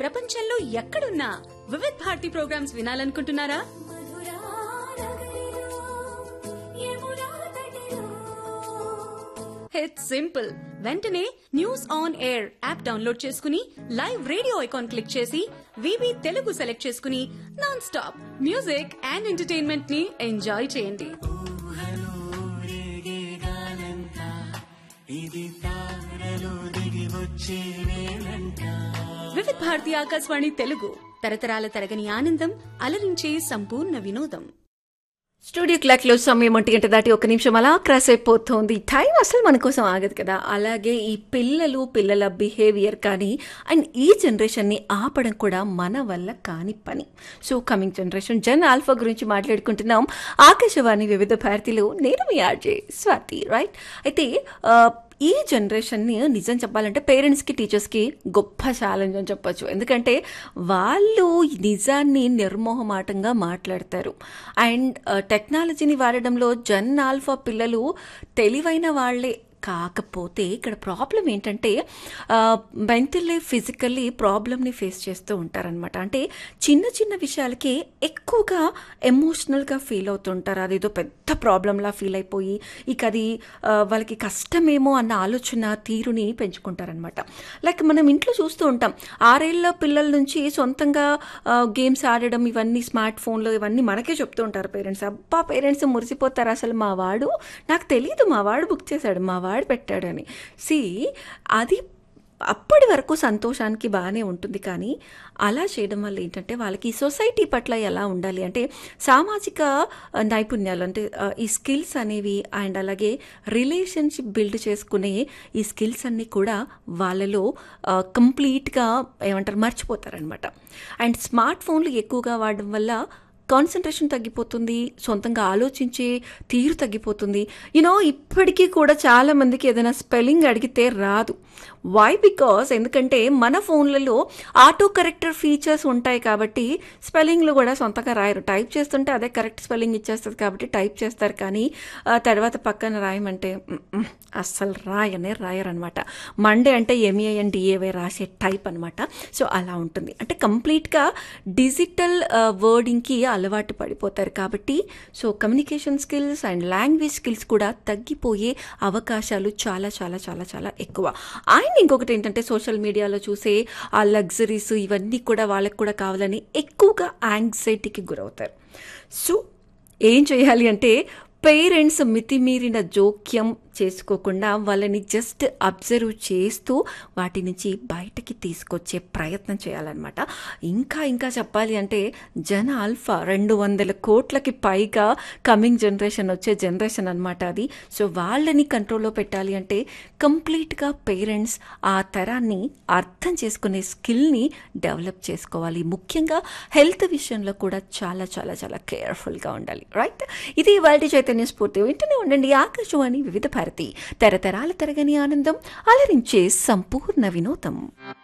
ప్రపంచంలో ఎక్కడున్నా వివిధ్ భారతి ప్రోగ్రామ్స్ వినాలనుకుంటున్నారా ఇట్స్ సింపుల్ వెంటనే news on air app download చేసుకుని లైవ్ రేడియో ఐకాన్ క్లిక్ చేసి వివి తెలుగు సెలెక్ట్ చేసుకుని non stop music and entertainment ని ఎంజాయ్ చేయండి వివిధ్ భారతి ఆకాశవాణి తెలుగు తరతరాల తరగని ఆనందం అలరించే సంపూర్ణ వినోదం స్టూడియో క్లాక్ లో సమయం ఒంటి గంట దాటి ఒక నిమిషం అలా క్రాస్ అయిపోతుంది టైం అసలు మన కోసం ఆగదు కదా అలాగే ఈ పిల్లలు పిల్లల బిహేవియర్ కానీ అండ్ ఈ జనరేషన్ని ఆపడం కూడా మన వల్ల కాని పని so coming generation gen alpha గురించి మాట్లాడుకుంటున్నాం ఆకాశవాణి వివిధ భారతిలో నేను మీ ఆర్జే స్వాతి రైట్ అయితే ఆ, ఈ జనరేషన్ని నిజం చెప్పాలంటే పేరెంట్స్కి టీచర్స్కి గొప్ప ఛాలెంజ్ అని చెప్పొచ్చు ఎందుకంటే వాళ్ళు నిజాన్ని నిర్మోహమాటంగా మాట్లాడతారు అండ్ టెక్నాలజీని వాడడంలో జన్ ఆల్ఫా పిల్లలు తెలివైన వాళ్ళే కాకపోతే ఇక్కడ ప్రాబ్లం ఏంటంటే మెంటల్లీ ఫిజికల్లీ ప్రాబ్లమ్ని ఫేస్ చేస్తూ ఉంటారనమాట అంటే చిన్న చిన్న విషయాలకి ఎక్కువగా ఎమోషనల్గా ఫీల్ అవుతుంటారు అదేదో పెద్ద ప్రాబ్లంలా ఫీల్ అయిపోయి ఇక అది ఆ, వాళ్ళకి కష్టమేమో అన్న ఆలోచన తీరుని పెంచుకుంటారనమాట లైక్ మనం ఇంట్లో చూస్తూ ఉంటాం ఆరేళ్ల పిల్లల నుంచి సొంతంగా గేమ్స్ ఆడడం ఇవన్నీ స్మార్ట్ ఫోన్లో ఇవన్నీ మనకే చెప్తూ ఉంటారు పేరెంట్స్ అబ్బా పేరెంట్స్ మురిసిపోతారు అసలు మా వాడు నాకు తెలియదు మా వాడు బుక్ చేశాడు మా వాడు పెట్టాడని సి అది అప్పటి వరకు సంతోషానికి బాగానే ఉంటుంది కానీ అలా చేయడం వల్ల ఏంటంటే వాళ్ళకి ఈ సొసైటీ పట్ల ఎలా ఉండాలి అంటే సామాజిక ఆ, నైపుణ్యాలు అంటే ఆ, ఈ స్కిల్స్ అనేవి అండ్ అలాగే రిలేషన్షిప్ బిల్డ్ చేసుకునే ఈ స్కిల్స్ అన్నీ కూడా వాళ్ళలో కంప్లీట్గా ఏమంటారు మర్చిపోతారనమాట అండ్ స్మార్ట్ ఫోన్లు ఎక్కువగా వాడడం వల్ల కాన్సన్ట్రేషన్ తగ్గిపోతుంది సొంతంగా ఆలోచించే తీరు తగ్గిపోతుంది యూనో ఇప్పటికీ కూడా చాలా మందికి ఏదైనా స్పెల్లింగ్ అడిగితే రాదు వై బికాస్ ఎందుకంటే మన ఫోన్లలో ఆటో కరెక్టర్ ఫీచర్స్ ఉంటాయి కాబట్టి స్పెల్లింగ్లు కూడా సొంతంగా రాయరు టైప్ చేస్తుంటే అదే కరెక్ట్ స్పెల్లింగ్ ఇచ్చేస్తుంది కాబట్టి టైప్ చేస్తారు కానీ ఆ తర్వాత పక్కన రాయమంటే "మ్, మ్, అస్సలు రాయనే రాయరనమాట మండే అంటే ఎంఏ అండ్ డిఏవై రాసే టైప్ అనమాట సో అలా ఉంటుంది అంటే కంప్లీట్గా డిజిటల్ వర్డింగ్కి అలవాటు పడిపోతారు కాబట్టి so communication skills and language skills కూడా తగ్గిపోయే అవకాశాలు చాలా చాలా చాలా చాలా ఎక్కువ అండ్ ఇంకొకటి ఏంటంటే సోషల్ మీడియాలో చూసే ఆ లగ్జరీస్ ఇవన్నీ కూడా వాళ్ళకి కూడా కావాలని ఎక్కువగా యాంగ్జైటీకి గురవుతారు సో ఏం చేయాలి అంటే పేరెంట్స్ మితిమీరిన జోక్యం చేసుకోకుండా వాళ్ళని జస్ట్ అబ్జర్వ్ చేస్తూ వాటి నుంచి బయటకి తీసుకొచ్చే ప్రయత్నం చేయాలన్నమాట ఇంకా ఇంకా చెప్పాలి అంటే జన ఆల్ఫా రెండు వందల కోట్లకి పైగా కమింగ్ జనరేషన్ వచ్చే జనరేషన్ అనమాట అది సో వాళ్ళని కంట్రోల్లో పెట్టాలి అంటే కంప్లీట్గా పేరెంట్స్ ఆ తరాన్ని అర్థం చేసుకునే స్కిల్ని డెవలప్ చేసుకోవాలి ముఖ్యంగా హెల్త్ విషయంలో కూడా చాలా చాలా చాలా కేర్ఫుల్గా ఉండాలి రైట్ ఇది వాళ్ళ చైతన్య స్ఫూర్తి వింటూనే ఉండండి ఆకాశవాణి వివిధ భారతి తరతరాల తరగని ఆనందం అలరించే సంపూర్ణ వినోదం